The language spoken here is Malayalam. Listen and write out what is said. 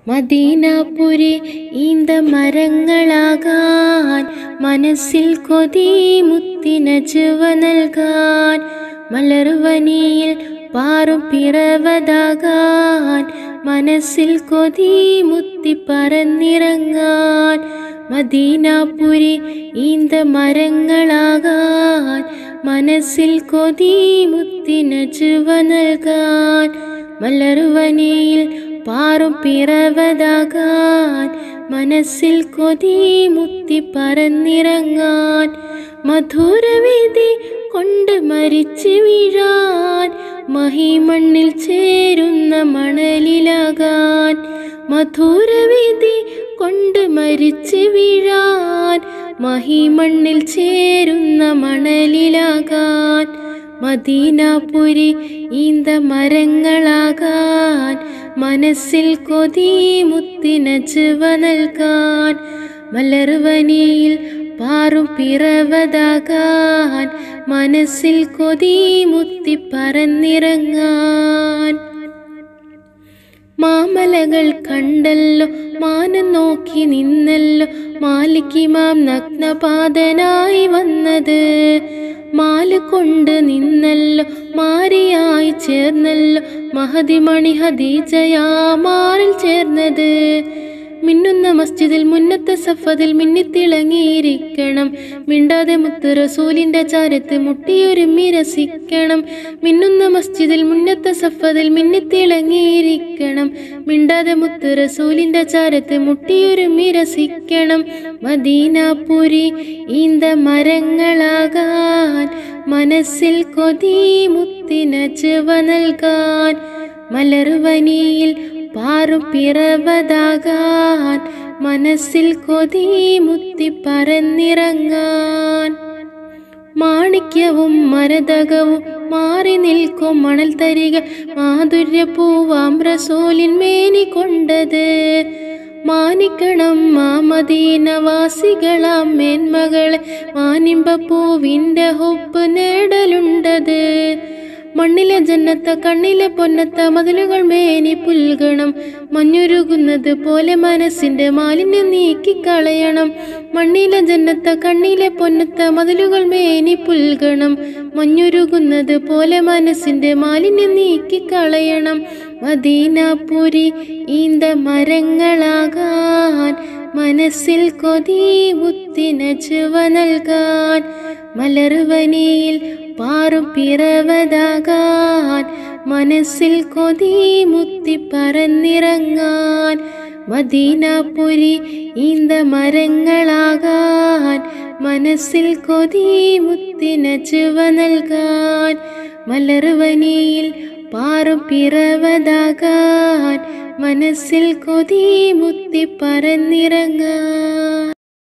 മദീനാപുരി ഈന്ത മരങ്ങളാകാൻ മനസ്സിൽ കൊതി മുത്തിനജുവ നൽകാൻ മലർവനിയിൽ പാറും പിറവതാകാൻ മനസ്സിൽ കൊതി മുത്തി പറന്നിറങ്ങാൻ മദീനാപുരി ഈന്ത മരങ്ങളാകാൻ മനസ്സിൽ കൊതി മുത്തിനജുവ നൽകാൻ മലർവനിയിൽ പാറും പിറവതാകാൻ മനസ്സിൽ കൊതി മുത്തി പറന്നിറങ്ങാൻ മധുരവേദി കൊണ്ട് മരിച്ചു വീഴാൻ മഹിമണ്ണിൽ ചേരുന്ന മണലിലാകാൻ മധുരവേദി കൊണ്ട് മരിച്ചു വീഴാൻ മഹിമണ്ണിൽ ചേരുന്ന മണലിലാകാൻ മദീനാപുരി ഈന്ത മരങ്ങളാകാൻ മനസ്സിൽ കൊതി മുത്തിനജുവ നൽകാൻ മലർവനിയിൽ പാറും പിറവതാകാൻ മനസ്സിൽ കൊതി മുത്തി പറന്നിറങ്ങാൻ മാമലകൾ കണ്ടല്ലോ മാനം നോക്കി നിന്നല്ലോ മാലിക്കിമാം നഗ്നപാതനായി വന്നത് മാല കൊണ്ട് നിന്നല്ലോ മാരിയായി ചേർന്നല്ലോ മഹതിമണി ഹദീജയാമാറിൽ ചേർന്നത് മിന്നുന്ന മസ്ജിദിൽ മുന്നത്തെ സഫതിൽ മിന്നിത്തിളങ്ങിയിരിക്കണം മിണ്ടാതെ മുത്ത് റസൂലിന്റെ ചാരത്ത് മുട്ടിയൊരുമ്മി രസിക്കണം മിന്നുന്ന മസ്ജിദിൽ മുന്നത്തെ സഫതിൽ മിന്നിത്തിളങ്ങിയിരിക്കണം മിണ്ടാതെ മുത്ത് റസൂലിന്റെ ചാരത്ത് മുട്ടിയൊരുമ്മി രസിക്കണം മദീനാപുരി ഈന്ത മരങ്ങളാകാൻ മനസ്സിൽ കൊതി മുത്തിനജുവ നൽകാൻ മലർവനിയിൽ പാറും പിറവതാകാൻ മനസ്സിൽ കൊതി മുത്തി പറന്നിറങ്ങാൻ മാണിക്യവും മരതകവും മാറി നിൽക്കും മണൽ തരിക മാധുര്യപൂവാം റസൂലിൻ മേനി കൊണ്ടത് മാനിക്കണം മാമദീനവാസികളാം മേന്മകളെ മാനിമ്പപ്പൂവിൻ്റെ ഹൊപ്പ് നേടലുണ്ടത് മണ്ണിലെ ജന്നത്ത കണ്ണിലെ പൊന്നത്ത മതിലുകൾ മേനി പുൽകണം മഞ്ഞുരുകുന്നത് പോലെ മനസ്സിന്റെ മാലിന്യം നീക്കിക്കളയണം മണ്ണിലെ ജന്നത്ത കണ്ണിലെ പൊന്നത്ത മതിലുകൾ മേനി പുൽകണം മഞ്ഞുരുകുന്നത് പോലെ മനസ്സിന്റെ മാലിന്യം നീക്കിക്കളയണം മദീനാപുരി ഈന്ത മരങ്ങളാകാൻ മനസ്സിൽ കൊതി മുത്തിനജുവ നൽകാൻ മലർവനിയിൽ പാറും പിറവതാകാൻ മനസ്സിൽ കൊതി മുത്തി പറന്നിറങ്ങാൻ മദീനാപുരി ഈന്ത മരങ്ങളാകാൻ മനസ്സിൽ കൊതി മുത്തിനജുവ നൽകാൻ മലർവനിയിൽ പാറും പിറവതാകാൻ മനസ്സിൽ കൊതി മുത്തി പറന്നിറങ്ങാൻ